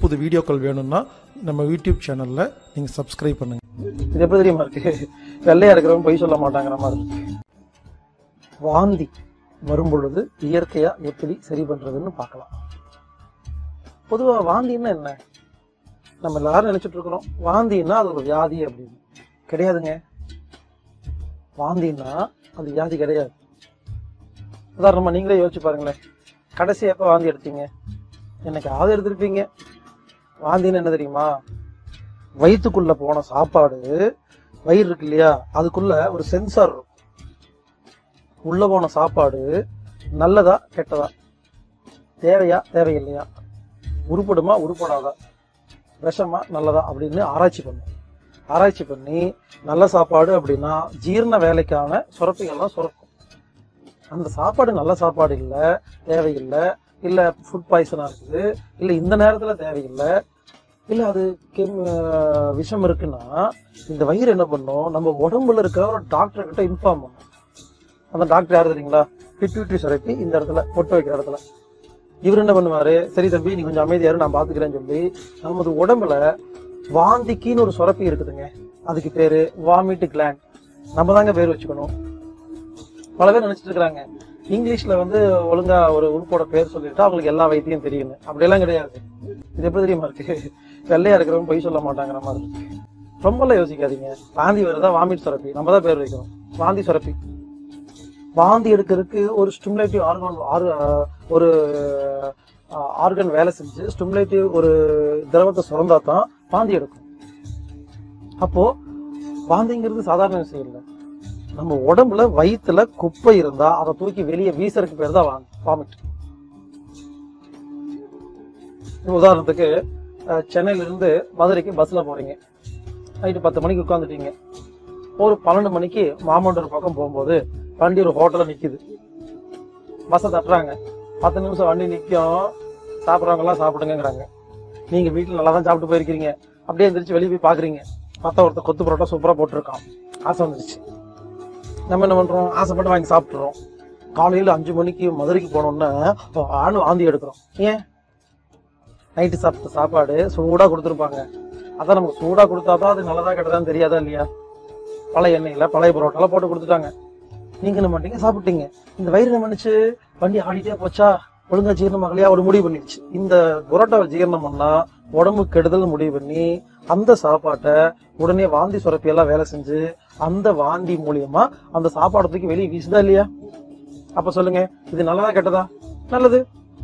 புது வீடியோக்கள் வேணும்னா நம்ம யூடியூப் சேனலில் நீங்கள் சப்ஸ்கிரைப் பண்ணுங்கள் இது எப்படி தெரியுமா இருக்கு வெள்ளையா இருக்கிறவங்க பொய் சொல்ல மாட்டாங்கிற மாதிரி இருக்கு வாந்தி வரும் பொழுது இயற்கையா எப்படி சரி பண்றதுன்னு பார்க்கலாம் பொதுவா வாந்தின்னா என்ன நம்ம எல்லாரும் நினைச்சிட்டு இருக்கிறோம் வாந்தின்னா அது ஒரு வியாதி அப்படின்னு கிடையாதுங்க வாந்தின்னா அது வியாதி கிடையாது உதாரணமா நீங்களே யோசிச்சு பாருங்களேன் கடைசி எப்ப வாந்தி எடுத்தீங்க என்னைக்காவது எடுத்திருப்பீங்க வாந்தின்னு என்ன தெரியுமா வயிற்றுக்குள்ள போன சாப்பாடு வயிறு இருக்கு இல்லையா அதுக்குள்ள ஒரு சென்சார் இருக்கும் உள்ள போன சாப்பாடு நல்லதா கெட்டதா தேவையா தேவையில்லையா உருப்படுமா உருப்படாதா விஷமா நல்லதா அப்படின்னு ஆராய்ச்சி பண்ணும் ஆராய்ச்சி பண்ணி நல்ல சாப்பாடு அப்படின்னா ஜீரண வேலைக்கான சுரப்பிகள்லாம் சுரக்கும் அந்த சாப்பாடு நல்ல சாப்பாடு இல்லை தேவையில்லை இல்லை ஃபுட் பாய்சனா இருக்குது இல்லை இந்த நேரத்துல தேவையில்லை இல்ல அது கெம் அஹ் விஷம் இருக்குன்னா இந்த வயிறு என்ன பண்ணும் நம்ம உடம்புல இருக்கிற ஒரு டாக்டர் கிட்ட இன்ஃபார்ம் பண்ணும் அந்த டாக்டர் யாரு தெரியுங்களா பிட்யூட்ரி சுரப்பி இந்த இடத்துல பொட்டு வைக்கிற இடத்துல இவர் என்ன பண்ணுவாரு சரி தம்பி நீ கொஞ்சம் அமைதியாரு நான் பாத்துக்கிறேன்னு சொல்லி நமது உடம்புல வாந்திக்குன்னு ஒரு சுரப்பி இருக்குதுங்க அதுக்கு பேரு வாமிட் கிளாண்ட் நம்ம தாங்க பேர் வச்சுக்கணும் பல பேர் நினைச்சிட்டு இருக்காங்க இங்கிலீஷ்ல வந்து ஒழுங்கா ஒரு உறுப்போட பேர் சொல்லிட்டு அவங்களுக்கு எல்லா வைத்தியம் தெரியும் அப்படியெல்லாம் கிடையாது இது எப்படி தெரியுமா இருக்கு வெள்ளையா இருக்கிறவங்க பொய் சொல்ல மாட்டாங்கிற மாதிரி இருக்கு ரொம்பலாம் யோசிக்காதீங்க வாந்தி வருதா வாமிட் சுரப்பி நம்ம தான் பேர் வைக்கணும் வாந்தி சுரப்பி வாந்தி எடுக்கிறதுக்கு ஒரு ஸ்டிமுலேட்டிவ் ஆர்கன் ஒரு ஆர்கன் வேலை செஞ்சு ஸ்டிமுலேட்டிவ் ஒரு திரவத்தை சுரந்தா தான் வாந்தி எடுக்கும் அப்போ வாந்திங்கிறது சாதாரண விஷயம் இல்லை நம்ம உடம்புல வயித்துல குப்பை இருந்தா அதை தூக்கி வெளியே வீசறதுக்கு பேர் தான் வாமிட் உதாரணத்துக்கு அஹ், சென்னையில இருந்து மதுரைக்கு பஸ்ல போறீங்க நைட்டு பத்து மணிக்கு உட்காந்துட்டீங்க ஒரு பன்னெண்டு மணிக்கு மாமண்டூர் பக்கம் போகும்போது வண்டி ஒரு ஹோட்டல்ல நிக்குது பஸ்ஸை தட்டுறாங்க பத்து நிமிஷம் வண்டி நிக்கும் சாப்பிட்றவங்க எல்லாம் சாப்பிடுங்கிறாங்க நீங்க வீட்டுல நல்லா தான் சாப்பிட்டு போயிருக்கீங்க அப்படியே எந்திரிச்சு வெளியே போய் பாக்குறீங்க பார்த்தா ஒருத்தர் கொத்து பரோட்டா சூப்பரா போட்டிருக்கான் ஆசை வந்துருச்சு நம்ம என்ன பண்றோம் ஆசைப்பட்டு வாங்கி சாப்பிட்டுறோம் காலையில அஞ்சு மணிக்கு மதுரைக்கு போனோம்னா ஆணு வாந்தி எடுக்கிறோம் ஏன் நைட்டு சாப்பிட்ட சாப்பாடு சூடா கொடுத்துருப்பாங்க அதான் நமக்கு சூடா கொடுத்தாதான் அது நல்லதா கெட்டதான்னு தெரியாதா இல்லையா பழைய எண்ணெயில பழைய பரோட்டால போட்டு கொடுத்துட்டாங்க நீங்க என்ன பண்ணிட்டீங்க சாப்பிட்டீங்க இந்த வயிறு என்ன பண்ணுச்சு வண்டி ஆடிட்டே போச்சா ஒழுங்கா ஜீரணம் ஆகலையா ஒரு முடிவு பண்ணிடுச்சு இந்த புரோட்டாவை ஜீரணம் பண்ணா உடம்பு கெடுதல் முடிவு பண்ணி அந்த சாப்பாட்டை உடனே வாந்தி சுரப்பி எல்லாம் வேலை செஞ்சு அந்த வாந்தி மூலியமா அந்த சாப்பாடு தூக்கி வெளியே வீசுதா இல்லையா அப்ப சொல்லுங்க இது நல்லதா கெட்டதா நல்லது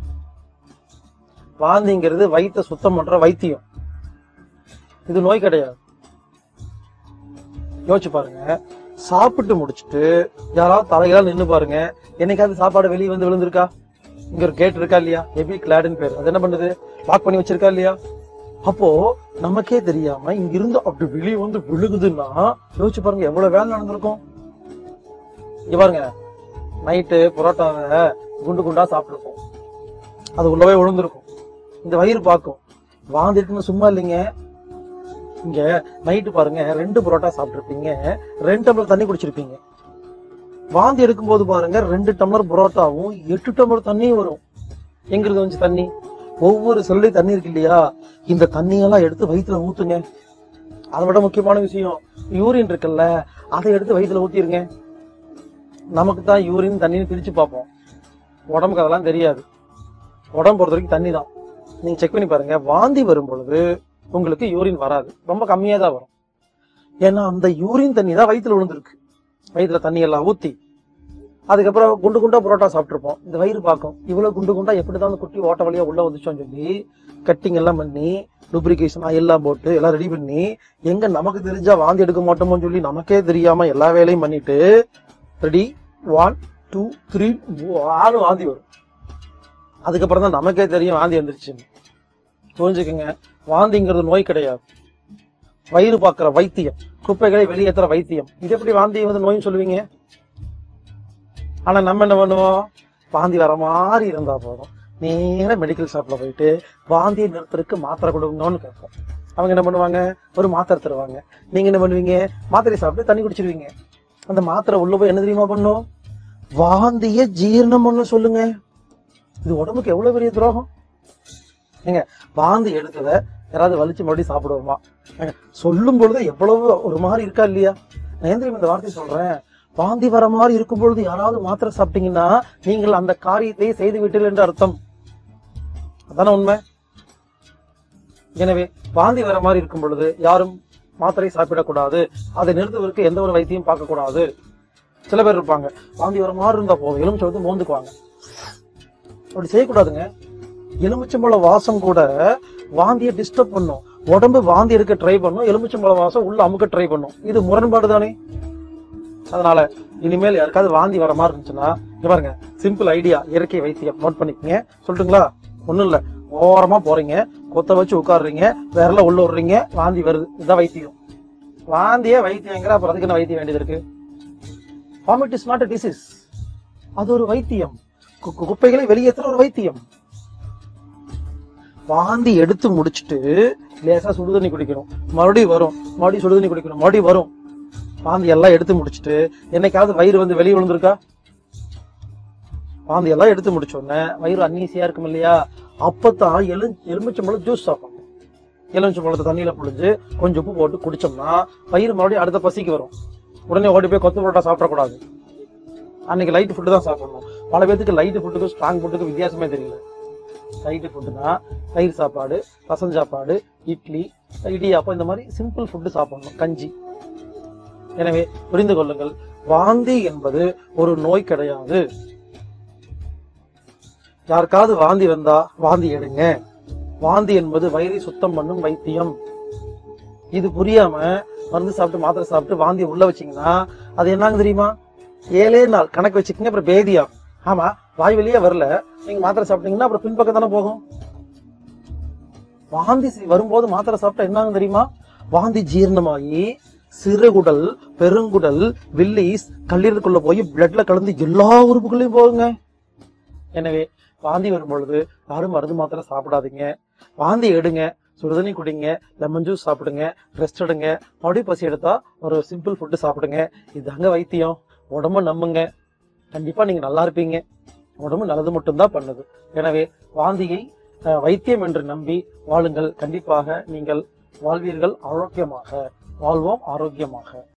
வாந்திங்கிறது வயித்தை சுத்தம் பண்ற வைத்தியம் இது நோய் கிடையாது யோசிச்சு பாருங்க சாப்பிட்டு முடிச்சிட்டு யாராவது தலைகளால் நின்னு பாருங்க என்னைக்காவது சாப்பாடு வெளியே வந்து விழுந்திருக்கா இங்க ஒரு கேட் இருக்கா இல்லையா எபி கிளாடுன்னு பேர் அது என்ன பண்ணுது லாக் பண்ணி வச்சிருக்கா இல்லையா அப்போ நமக்கே தெரியாம இங்க இருந்து அப்படி வெளியே வந்து விழுகுதுன்னா யோசிச்சு பாருங்க எவ்வளவு வேலை நடந்திருக்கும் இங்க பாருங்க நைட்டு புரோட்டாவை குண்டு குண்டா சாப்பிட்டுருக்கோம் அது உள்ளவே விழுந்திருக்கும் இந்த வயிறு பார்க்கும் வாந்தி இருக்குன்னு சும்மா இல்லைங்க இங்க நைட்டு பாருங்க ரெண்டு புரோட்டா சாப்பிட்டிருப்பீங்க ரெண்டு டம்ளர் தண்ணி குடிச்சிருப்பீங்க வாந்தி எடுக்கும்போது பாருங்க ரெண்டு டம்ளர் புரோட்டாவும் எட்டு டம்ளர் தண்ணியும் வரும் எங்கிருந்து வந்துச்சு தண்ணி ஒவ்வொரு செல்லையும் தண்ணி இருக்கு இல்லையா இந்த தண்ணியெல்லாம் எடுத்து வயிற்றுல ஊத்துங்க அதை விட முக்கியமான விஷயம் யூரின் இருக்குல்ல அதை எடுத்து வயிற்றுல ஊத்திருங்க நமக்கு தான் யூரின் தண்ணின்னு பிரிச்சு பார்ப்போம் உடம்புக்கு அதெல்லாம் தெரியாது உடம்பு பொறுத்த வரைக்கும் தண்ணி தான் நீங்க செக் பண்ணி பாருங்க வாந்தி வரும் பொழுது உங்களுக்கு யூரின் வராது ரொம்ப கம்மியா தான் வரும் ஏன்னா அந்த யூரின் தண்ணி தான் வயிற்றுல விழுந்திருக்கு வயிற்றுல தண்ணி எல்லாம் ஊத்தி அதுக்கப்புறம் குண்டு குண்டா புரோட்டா சாப்பிட்டுருப்போம் இந்த வயிறு பார்க்கும் இவ்வளவு குண்டு குண்டா எப்படி தான் குட்டி ஓட்ட வழியா உள்ள வந்துச்சோன்னு சொல்லி கட்டிங் எல்லாம் பண்ணி lubrication எல்லாம் போட்டு எல்லாம் ரெடி பண்ணி எங்க நமக்கு தெரிஞ்சா வாந்தி எடுக்க மாட்டோமோன்னு சொல்லி நமக்கே தெரியாம எல்லா வேலையும் பண்ணிட்டு ரெடி ஒன் டூ த்ரீ ஆறு வாந்தி வரும் அதுக்கப்புறம் தான் நமக்கே தெரியும் வாந்தி வந்துருச்சுன்னு புரிஞ்சுக்கங்க வாந்திங்கிறது நோய் கிடையாது வயிறு பார்க்கிற வைத்தியம் குப்பைகளை வெளியேற்றுற வைத்தியம் இது எப்படி வாந்தி வந்து நோய்னு சொல்லுவீங்க ஆனா நம்ம என்ன பண்ணுவோம் வாந்தி வர மாதிரி இருந்தா போதும் நேரா மெடிக்கல் ஷாப்ல போயிட்டு வாந்தியை நிறுத்துறதுக்கு மாத்திரை கொடுங்கன்னு கேட்போம் அவங்க என்ன பண்ணுவாங்க ஒரு மாத்திரை தருவாங்க நீங்க என்ன பண்ணுவீங்க மாத்திரை சாப்பிட்டு தண்ணி குடிச்சிருவீங்க அந்த மாத்திரை உள்ள போய் என்ன தெரியுமா பண்ணும் வாந்திய ஜீரணம் பண்ண சொல்லுங்க இது உடம்புக்கு எவ்வளவு பெரிய துரோகம் ஏங்க வாந்தி எடுத்ததை யாராவது வலிச்சு மறுபடியும் சாப்பிடுவோமா ஏங்க, சொல்லும் பொழுது எவ்வளவு ஒரு மாதிரி இருக்கா இல்லையா நான் ஏன் தெரியுமா இந்த வார்த்தை சொல்றேன் வாந்தி வர மாதிரி இருக்கும் பொழுது யாராவது மாத்திரை சாப்பிட்டீங்கன்னா நீங்கள் அந்த காரியத்தை செய்து விட்டீர்கள் என்று அர்த்தம் அதானே உண்மை எனவே வாந்தி வர மாதிரி இருக்கும் பொழுது யாரும் மாத்திரை சாப்பிடக்கூடாது அதை நிறுத்துவதற்கு எந்த ஒரு வைத்தியம் பார்க்க கூடாது சில பேர் இருப்பாங்க வாந்தி வர மாதிரி இருந்தா போதும் எலுமிச்சை வந்து மோந்துக்குவாங்க அப்படி செய்யக்கூடாதுங்க எலுமிச்சம்பழம் வாசம் கூட வாந்தியை டிஸ்டர்ப் பண்ணும் உடம்பு வாந்தி எடுக்க ட்ரை பண்ணும் எலுமிச்சம்பழம் வாசம் உள்ள அமுக்க ட்ரை பண்ணும் இது முரண்பாடு தானே அதனால இனிமேல் யாருக்காவது வாந்தி வர மாதிரி இருந்துச்சுன்னா இங்க பாருங்க சிம்பிள் ஐடியா இயற்கை வைத்தியம் நோட் பண்ணிக்கங்க சொல்லட்டுங்களா ஒண்ணும் இல்ல ஓரமா போறீங்க கொத்த வச்சு உட்காடுறீங்க விரல உள்ள விடுறீங்க வாந்தி வருது இதுதான் வைத்தியம் வாந்தியே வைத்தியங்கிற அப்புறம் அதுக்கு என்ன வைத்தியம் வேண்டியது இருக்கு vomit is not a disease அது ஒரு வைத்தியம் கு- கு- குப்பைகளை வெளியேற்றுற ஒரு வைத்தியம் வாந்தி எடுத்து முடிச்சிட்டு லேசா சுடுதண்ணி குடிக்கணும் மறுபடியும் வரும் மறுபடியும் சுடுதண்ணி குடிக்கணும் மறுபடியும் வரும் வாந்தி எல்லாம் எடுத்து முடிச்சிட்டு என்னைக்காவது வயிறு வந்து வெளியே விழுந்திருக்கா வாந்தி எல்லாம் எடுத்து முடிச்ச உடனே வயிறு அன்னீசியா இருக்கும் இல்லையா அப்பதான் எலு எலுமிச்சம்பழம் ஜூஸ் சாப்பிடணும் எலுமிச்சம்பழத்தை தண்ணியில புழிஞ்சு கொஞ்சம் உப்பு போட்டு குடிச்சோம்னா வயிறு மறுபடியும் அடுத்த பசிக்கு வரும் உடனே ஓடி போய் கொத்து பரோட்டா சாப்பிடக்கூடாது அன்னைக்கு லைட் ஃபுட்டு தான் சாப்பிடணும் பல பேத்துக்கு லைட் ஃபுட்டுக்கும் ஸ்ட்ராங் ஃபுட்டுக்கும் வித்தியாசமே தெரியல லைட் ஃபுட்டுனா தயிர் சாப்பாடு ரசம் சாப்பாடு இட்லி இடியாப்பம் இந்த மாதிரி சிம்பிள் ஃபுட்டு சாப்பிடணும் கஞ்சி எனவே புரிந்து கொள்ளுங்கள் வாந்தி என்பது ஒரு நோய் கிடையாது யாருக்காவது வாந்தி வந்தா வாந்தி எடுங்க வாந்தி என்பது வயிறை சுத்தம் பண்ணும் வைத்தியம் இது புரியாம மருந்து சாப்பிட்டு மாத்திரை சாப்பிட்டு வாந்தி உள்ள வச்சீங்கன்னா அது என்னங்க தெரியுமா ஏழே நாள் கணக்கு வச்சுக்கங்க அப்புறம் பேதியா ஆமா வாய் வெளியே வரல நீங்க மாத்திரை சாப்பிட்டீங்கன்னா அப்புறம் பின்பக்கம் தானே போகும் வாந்தி சி- வரும்போது மாத்திரை சாப்பிட்டா என்னங்க தெரியுமா வாந்தி ஜீரணமாகி சிறுகுடல் பெருங்குடல் வில்லிஸ் கல்லீரலுக்குள்ள போய் பிளட்ல கலந்து எல்லா உறுப்புகளையும் போகுங்க எனவே வாந்தி வரும் பொழுது யாரும் மருந்து மாத்திரை சாப்பிடாதீங்க வாந்தி எடுங்க சுடுதண்ணி குடிங்க லெமன் ஜூஸ் சாப்பிடுங்க ரெஸ்ட் எடுங்க மறுபடியும் பசி எடுத்தா ஒரு சிம்பிள் ஃபுட்டு சாப்பிடுங்க இதுதாங்க வைத்தியம் உடம்ப நம்புங்க கண்டிப்பா நீங்க நல்லா இருப்பீங்க உடம்பு நல்லது மட்டும்தான் பண்ணுது எனவே வாந்தியை அஹ், வைத்தியம் என்று நம்பி வாழுங்கள் கண்டிப்பாக நீங்கள் வாழ்வீர்கள் ஆரோக்கியமாக வாழ்வோம் ஆரோக்கியமாக